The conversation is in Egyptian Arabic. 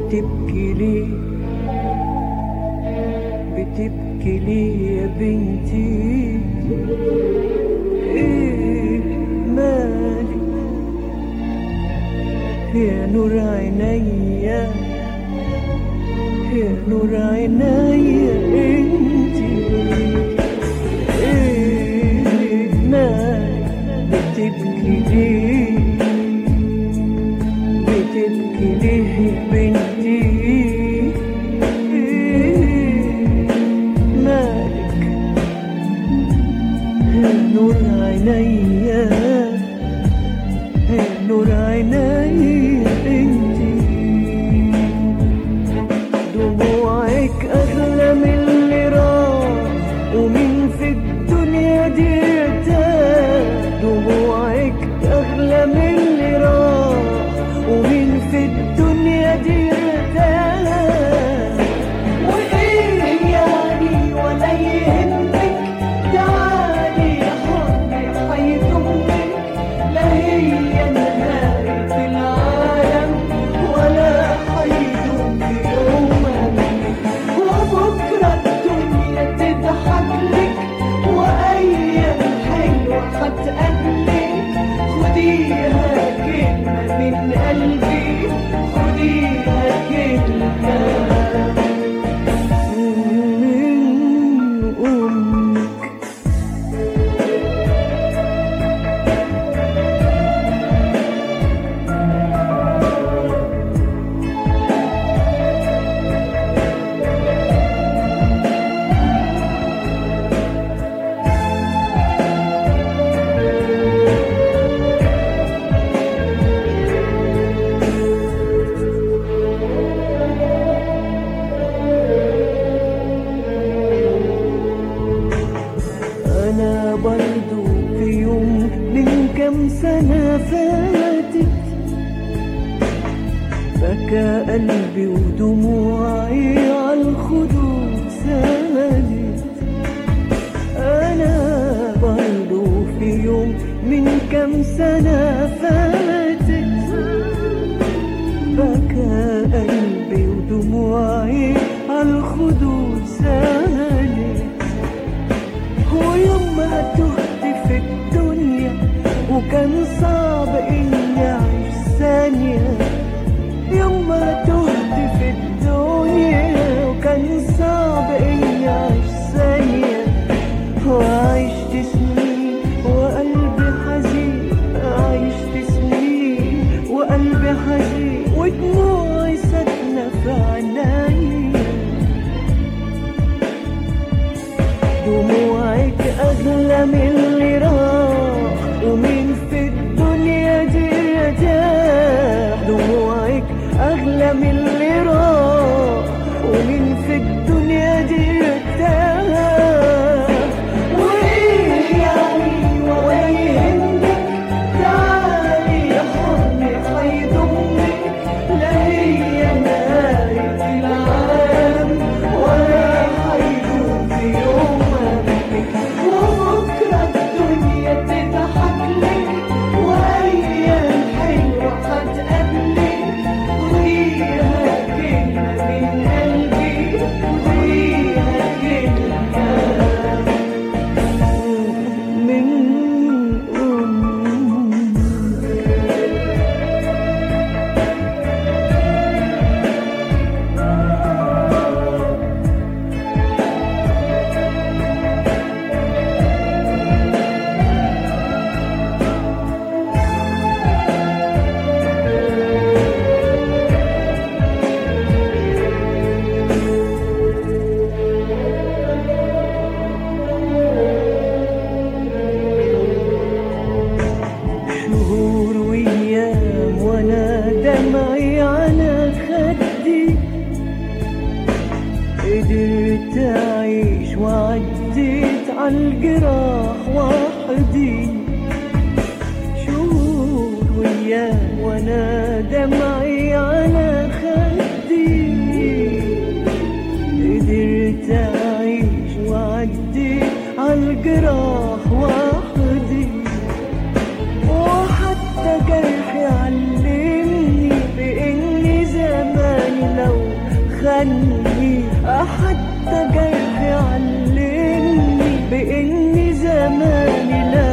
بتبكي ليه بتبكي ليه يا بنتي ايه مالك يا نور عينيا يا نور عينيا انتي ايه مالك بتبكي ليه بتبكي ليه يا بنتي إيه مالك يا نور عينيا يا نور عينيا انتي دموعك اغلى من اللي راح ومين في الدنيا دي ارتاح دموعك اغلى من اللي راح ومين في الدنيا دي ارتاح وايه يعني ولا يهمك تعالي يا حضني هيضمك لا هي نهاية العالم ولا هيدوم يومك وبكرة الدنيا تضحك لك وأيام حلوة هتقابلك خديها كلمة من قلبي خديها كلمة من أمك أنا برضو في يوم من كم سنة فاتت بكى قلبي ودموعي عالخدود سالت أنا برضو في يوم من كم سنة فاتت بكى قلبي ودموعي عالخدود سالت ويوم ما تهت في الدنيا وكان صعب اني اعيش ثانية يوم ما تهت في الدنيا وكان صعب اني اعيش ثانية وعشت سنين وقلبي حزين عشت سنين وقلبي حزين ودموعي ساكنة في عينيا دموعك أغلى من اللي راح ومين في الدنيا دي ارتاح دموعك أغلى من اللي راح ومين في الدنيا دي ارتاح وإيه يعني ولا يهمك تعالي يا حضني هيضمك لا هي نهاية العالم ولا هيدوم في يومك وبكرة الدنيا تضحك لك وأيام حلوة هتقابلك خديها كلمة من قلبي خديها كلمة من أمك شهور وايام وانا دمعي على خدي قدرت اعيش وعديت عالجراح وحدي شهور وايام وانا دمعي على خدي قدرت اعيش وعديت عالجراح وحدي وحتى جرحي علمني بإني زماني لو أنهي حتى جرحي علمني بإن زماني لا